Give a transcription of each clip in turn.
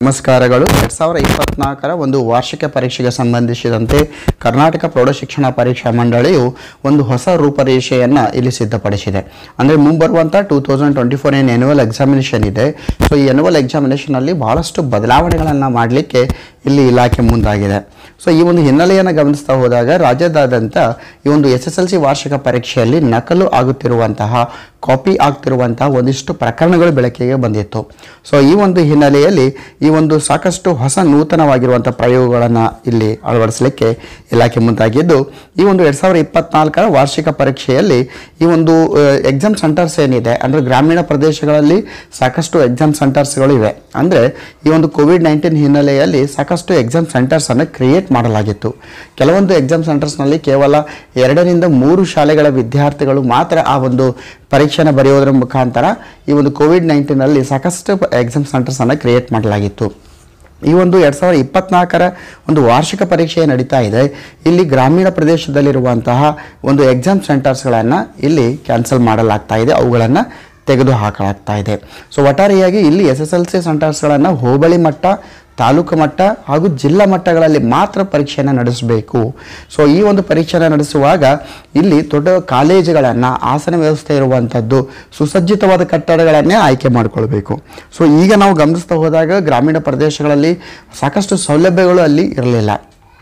ನಮಸ್ಕಾರಗಳು ಎರಡು ಸಾವಿರದ ಇಪ್ಪತ್ನಾಲ್ಕರ ಒಂದು ವಾರ್ಷಿಕ ಪರೀಕ್ಷೆಗೆ ಸಂಬಂಧಿಸಿದಂತೆ ಕರ್ನಾಟಕ ಪ್ರೌಢಶಿಕ್ಷಣ ಪರೀಕ್ಷಾ ಮಂಡಳಿಯು ಒಂದು ಹೊಸ ರೂಪರೇಷೆಯನ್ನು ಇಲ್ಲಿ ಸಿದ್ಧಪಡಿಸಿದೆ ಅಂದರೆ ಮುಂಬರುವಂಥ ಟೂ ತೌಸಂಡ್ ಟ್ವೆಂಟಿ ಫೋರ್ ಏನು ಎನ್ಯುವಲ್ ಎಕ್ಸಾಮಿನೇಷನ್ ಇದೆ ಸೊ ಈ ಎನ್ಯುವಲ್ ಎಕ್ಸಾಮಿನೇಷನಲ್ಲಿ ಬಹಳಷ್ಟು ಬದಲಾವಣೆಗಳನ್ನು ಮಾಡಲಿಕ್ಕೆ ಇಲ್ಲಿ ಇಲಾಖೆ ಮುಂದಾಗಿದೆ ಸೊ ಈ ಒಂದು ಹಿನ್ನೆಲೆಯನ್ನು ಗಮನಿಸ್ತಾ ಹೋದಾಗ ರಾಜ್ಯದಾದ್ಯಂತ ಈ ಒಂದು ಎಸ್ ಎಸ್ ಎಲ್ ಸಿ ವಾರ್ಷಿಕ ಪರೀಕ್ಷೆಯಲ್ಲಿ ನಕಲು ಆಗುತ್ತಿರುವಂತಹ ಕಾಪಿ ಆಗ್ತಿರುವಂತಹ ಒಂದಿಷ್ಟು ಪ್ರಕರಣಗಳು ಬೆಳಕಿಗೆ ಬಂದಿತ್ತು ಸೊ ಈ ಒಂದು ಹಿನ್ನೆಲೆಯಲ್ಲಿ ಈ ಒಂದು ಸಾಕಷ್ಟು ಹೊಸ ನೂತನವಾಗಿರುವಂಥ ಪ್ರಯೋಗಗಳನ್ನು ಇಲ್ಲಿ ಅಳವಡಿಸಲಿಕ್ಕೆ ಇಲಾಖೆ ಮುಂದಾಗಿದ್ದು ಈ ಒಂದು ಎರಡು ಸಾವಿರದ ಇಪ್ಪತ್ನಾಲ್ಕರ ವಾರ್ಷಿಕ ಪರೀಕ್ಷೆಯಲ್ಲಿ ಈ ಒಂದು ಎಕ್ಸಾಮ್ ಸೆಂಟರ್ಸ್ ಏನಿದೆ ಅಂದರೆ ಗ್ರಾಮೀಣ ಪ್ರದೇಶಗಳಲ್ಲಿ ಸಾಕಷ್ಟು ಎಕ್ಸಾಮ್ ಸೆಂಟರ್ಸ್ಗಳು ಇವೆ ಅಂದರೆ ಈ ಒಂದು ಕೋವಿಡ್ ನೈನ್ಟೀನ್ ಹಿನ್ನೆಲೆಯಲ್ಲಿ ಸಾಕಷ್ಟು ಎಕ್ಸಾಮ್ ಸೆಂಟರ್ಸನ್ನು ಕ್ರಿಯೇಟ್ ಮಾಡಲಾಗಿತ್ತು ಕೆಲವೊಂದು ಎಕ್ಸಾಮ್ ಸೆಂಟರ್ಸ್ನಲ್ಲಿ ಕೇವಲ ಎರಡರಿಂದ ಮೂರು ಶಾಲೆಗಳ ವಿದ್ಯಾರ್ಥಿಗಳು ಮಾತ್ರ ಆ ಒಂದು ಪರೀಕ್ಷೆನ ಬರೆಯೋದರ ಮುಖಾಂತರ ಈ ಒಂದು ಕೋವಿಡ್ ನೈನ್ಟೀನಲ್ಲಿ ಸಾಕಷ್ಟು ಎಕ್ಸಾಮ್ ಸೆಂಟರ್ಸನ್ನು ಕ್ರಿಯೇಟ್ ಮಾಡಲಾಗಿತ್ತು ಈ ಒಂದು ಎರಡು ಸಾವಿರದ ಇಪ್ಪತ್ನಾಲ್ಕರ ಒಂದು ವಾರ್ಷಿಕ ಪರೀಕ್ಷೆ ನಡೀತಾ ಇದೆ ಇಲ್ಲಿ ಗ್ರಾಮೀಣ ಪ್ರದೇಶದಲ್ಲಿರುವಂತಹ ಒಂದು ಎಕ್ಸಾಮ್ ಸೆಂಟರ್ಸ್ಗಳನ್ನು ಇಲ್ಲಿ ಕ್ಯಾನ್ಸಲ್ ಮಾಡಲಾಗ್ತಾ ಇದೆ ಅವುಗಳನ್ನು ತೆಗೆದು ಹಾಕಲಾಗ್ತಾ ಇದೆ ಸೊ ಒಟ್ಟಾರೆಯಾಗಿ ಇಲ್ಲಿ ಎಸ್ ಎಸ್ ಎಲ್ ಸಿ ಸೆಂಟರ್ಸ್ಗಳನ್ನು ಹೋಬಳಿ ಮಟ್ಟ ತಾಲೂಕು ಮಟ್ಟ ಹಾಗೂ ಜಿಲ್ಲಾ ಮಟ್ಟಗಳಲ್ಲಿ ಮಾತ್ರ ಪರೀಕ್ಷೆಯನ್ನು ನಡೆಸಬೇಕು ಸೊ ಈ ಒಂದು ಪರೀಕ್ಷೆಯನ್ನು ನಡೆಸುವಾಗ ಇಲ್ಲಿ ದೊಡ್ಡ ಕಾಲೇಜುಗಳನ್ನು ಆಸನ ವ್ಯವಸ್ಥೆ ಇರುವಂಥದ್ದು ಸುಸಜ್ಜಿತವಾದ ಕಟ್ಟಡಗಳನ್ನೇ ಆಯ್ಕೆ ಮಾಡಿಕೊಳ್ಬೇಕು ಸೊ ಈಗ ನಾವು ಗಮನಿಸ್ತಾ ಹೋದಾಗ ಗ್ರಾಮೀಣ ಪ್ರದೇಶಗಳಲ್ಲಿ ಸಾಕಷ್ಟು ಸೌಲಭ್ಯಗಳು ಅಲ್ಲಿ ಇರಲಿಲ್ಲ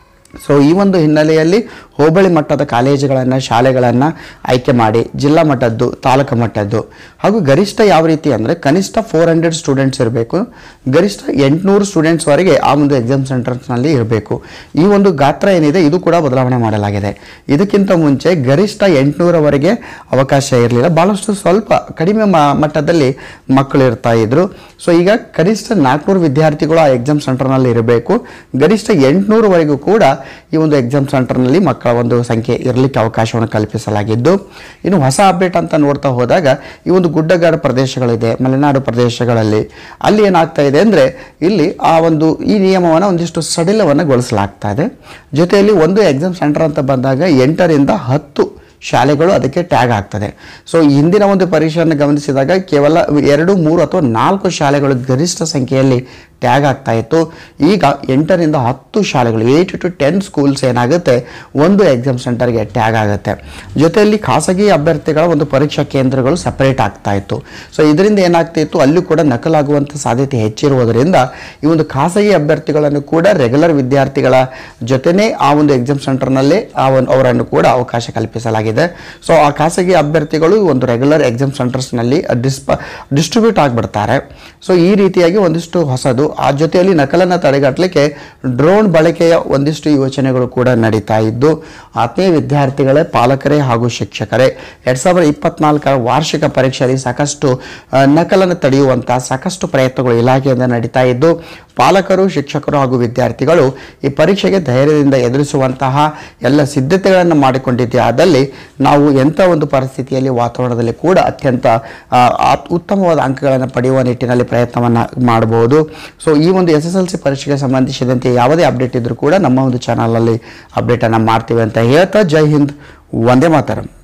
ಸೊ ಈ ಒಂದು ಹಿನ್ನೆಲೆಯಲ್ಲಿ ಹೋಬಳಿ ಮಟ್ಟದ ಕಾಲೇಜುಗಳನ್ನು ಶಾಲೆಗಳನ್ನು ಆಯ್ಕೆ ಮಾಡಿ ಜಿಲ್ಲಾ ಮಟ್ಟದ್ದು ತಾಲೂಕು ಮಟ್ಟದ್ದು ಹಾಗೂ ಗರಿಷ್ಠ ಯಾವ ರೀತಿ ಅಂದರೆ ಕನಿಷ್ಠ ಫೋರ್ ಹಂಡ್ರೆಡ್ ಸ್ಟೂಡೆಂಟ್ಸ್ ಇರಬೇಕು ಗರಿಷ್ಠ ಎಂಟುನೂರು ಸ್ಟೂಡೆಂಟ್ಸ್ವರೆಗೆ ಆ ಒಂದು ಎಕ್ಸಾಮ್ ಸೆಂಟರ್ಸ್ನಲ್ಲಿ ಇರಬೇಕು ಈ ಒಂದು ಗಾತ್ರ ಏನಿದೆ ಇದು ಕೂಡ ಬದಲಾವಣೆ ಮಾಡಲಾಗಿದೆ ಇದಕ್ಕಿಂತ ಮುಂಚೆ ಗರಿಷ್ಠ ಎಂಟುನೂರವರೆಗೆ ಅವಕಾಶ ಇರಲಿಲ್ಲ ಭಾಳಷ್ಟು ಸ್ವಲ್ಪ ಕಡಿಮೆ ಮ- ಮಟ್ಟದಲ್ಲಿ ಮಕ್ಕಳು ಇರ್ತಾ ಇದ್ರು ಸೊ ಈಗ ಕನಿಷ್ಠ ನಾಲ್ಕುನೂರು ವಿದ್ಯಾರ್ಥಿಗಳು ಆ ಎಕ್ಸಾಮ್ ಸೆಂಟರ್ನಲ್ಲಿ ಇರಬೇಕು ಗರಿಷ್ಠ ಎಂಟುನೂರವರೆಗೂ ಕೂಡ ಈ ಒಂದು ಎಕ್ಸಾಮ್ ಸೆಂಟರ್ನಲ್ಲಿ ಮಕ್ಕಳ ಒಂದು ಸಂಖ್ಯೆ ಇರಲಿಕ್ಕೆ ಅವಕಾಶವನ್ನು ಕಲ್ಪಿಸಲಾಗಿದ್ದು ಇನ್ನು ಹೊಸ ಅಪ್ಡೇಟ್ ಅಂತ ನೋಡ್ತಾ ಹೋದಾಗ ಈ ಒಂದು ಗುಡ್ಡಗಾಡು ಪ್ರದೇಶಗಳಿದೆ ಮಲೆನಾಡು ಪ್ರದೇಶಗಳಲ್ಲಿ ಅಲ್ಲಿ ಏನಾಗ್ತಾ ಇದೆ ಅಂದರೆ ಇಲ್ಲಿ ಆ ಒಂದು ಈ ನಿಯಮವನ್ನು ಒಂದಿಷ್ಟು ಸಡಿಲವನ್ನು ಇದೆ ಜೊತೆಯಲ್ಲಿ ಒಂದು ಎಕ್ಸಾಮ್ ಸೆಂಟರ್ ಅಂತ ಬಂದಾಗ ಎಂಟರಿಂದ ಹತ್ತು ಶಾಲೆಗಳು ಅದಕ್ಕೆ ಟ್ಯಾಗ್ ಆಗ್ತದೆ ಸೊ ಹಿಂದಿನ ಒಂದು ಪರೀಕ್ಷೆಯನ್ನು ಗಮನಿಸಿದಾಗ ಕೇವಲ ಎರಡು ಮೂರು ಅಥವಾ ನಾಲ್ಕು ಶಾಲೆಗಳು ಗರಿಷ್ಠ ಸಂಖ್ಯೆಯಲ್ಲಿ ಟ್ಯಾಗ್ ಆಗ್ತಾ ಇತ್ತು ಈಗ ಎಂಟರಿಂದ ಹತ್ತು ಶಾಲೆಗಳು ಏಯ್ಟ್ ಟು ಟೆನ್ ಸ್ಕೂಲ್ಸ್ ಏನಾಗುತ್ತೆ ಒಂದು ಎಕ್ಸಾಮ್ ಸೆಂಟರ್ಗೆ ಟ್ಯಾಗ್ ಆಗುತ್ತೆ ಜೊತೆಯಲ್ಲಿ ಖಾಸಗಿ ಅಭ್ಯರ್ಥಿಗಳ ಒಂದು ಪರೀಕ್ಷಾ ಕೇಂದ್ರಗಳು ಸಪರೇಟ್ ಆಗ್ತಾ ಇತ್ತು ಸೊ ಇದರಿಂದ ಏನಾಗ್ತಾ ಇತ್ತು ಅಲ್ಲೂ ಕೂಡ ನಕಲಾಗುವಂಥ ಸಾಧ್ಯತೆ ಹೆಚ್ಚಿರುವುದರಿಂದ ಈ ಒಂದು ಖಾಸಗಿ ಅಭ್ಯರ್ಥಿಗಳನ್ನು ಕೂಡ ರೆಗ್ಯುಲರ್ ವಿದ್ಯಾರ್ಥಿಗಳ ಜೊತೆನೇ ಆ ಒಂದು ಎಕ್ಸಾಮ್ ಸೆಂಟರ್ನಲ್ಲೇ ಆ ಒಂದು ಅವರನ್ನು ಕೂಡ ಅವಕಾಶ ಕಲ್ಪಿಸಲಾಗಿದೆ ಸೊ ಆ ಖಾಸಗಿ ಅಭ್ಯರ್ಥಿಗಳು ಒಂದು ರೆಗ್ಯುಲರ್ ಎಕ್ಸಾಮ್ ಸೆಂಟರ್ಸ್ನಲ್ಲಿ ಡಿಸ್ಪ ಡಿಸ್ಟ್ರಿಬ್ಯೂಟ್ ಆಗಿಬಿಡ್ತಾರೆ ಸೊ ಈ ರೀತಿಯಾಗಿ ಒಂದಿಷ್ಟು ಹೊಸದು ಆ ಜೊತೆಯಲ್ಲಿ ನಕಲನ್ನು ತಡೆಗಟ್ಟಲಿಕ್ಕೆ ಡ್ರೋನ್ ಬಳಕೆಯ ಒಂದಿಷ್ಟು ಯೋಚನೆಗಳು ಕೂಡ ನಡೀತಾ ಇದ್ದು ಆತ್ಮೀಯ ವಿದ್ಯಾರ್ಥಿಗಳೇ ಪಾಲಕರೇ ಹಾಗೂ ಶಿಕ್ಷಕರೇ ಎರಡು ಸಾವಿರದ ಇಪ್ಪತ್ನಾಲ್ಕರ ವಾರ್ಷಿಕ ಪರೀಕ್ಷೆಯಲ್ಲಿ ಸಾಕಷ್ಟು ಆ, ನಕಲನ್ನು ತಡೆಯುವಂಥ ಸಾಕಷ್ಟು ಪ್ರಯತ್ನಗಳು ಇಲಾಖೆಯಿಂದ ನಡೀತಾ ಇದ್ದು ಪಾಲಕರು ಶಿಕ್ಷಕರು ಹಾಗೂ ವಿದ್ಯಾರ್ಥಿಗಳು ಈ ಪರೀಕ್ಷೆಗೆ ಧೈರ್ಯದಿಂದ ಎದುರಿಸುವಂತಹ ಎಲ್ಲ ಸಿದ್ಧತೆಗಳನ್ನು ಮಾಡಿಕೊಂಡಿದ್ದೇ ಆದಲ್ಲಿ ನಾವು ಎಂಥ ಒಂದು ಪರಿಸ್ಥಿತಿಯಲ್ಲಿ ವಾತಾವರಣದಲ್ಲಿ ಕೂಡ ಅತ್ಯಂತ ಆ, ಆ- ಉತ್ತಮವಾದ ಅಂಕಗಳನ್ನು ಪಡೆಯುವ ನಿಟ್ಟಿನಲ್ಲಿ ಪ್ರಯತ್ನವನ್ನು ಮಾಡಬಹುದು ಸೊ ಈ ಒಂದು ಎಸ್ ಎಸ್ ಎಲ್ ಸಿ ಪರೀಕ್ಷೆಗೆ ಸಂಬಂಧಿಸಿದಂತೆ ಯಾವುದೇ ಅಪ್ಡೇಟ್ ಇದ್ರೂ ಕೂಡ ನಮ್ಮ ಒಂದು ಚಾನಲಲ್ಲಿ ಅಪ್ಡೇಟನ್ನು ಮಾಡ್ತೀವಿ ಅಂತ ಹೇಳ್ತಾ ಜೈ ಹಿಂದ್ ವಂದೇ ಮಾತರಂ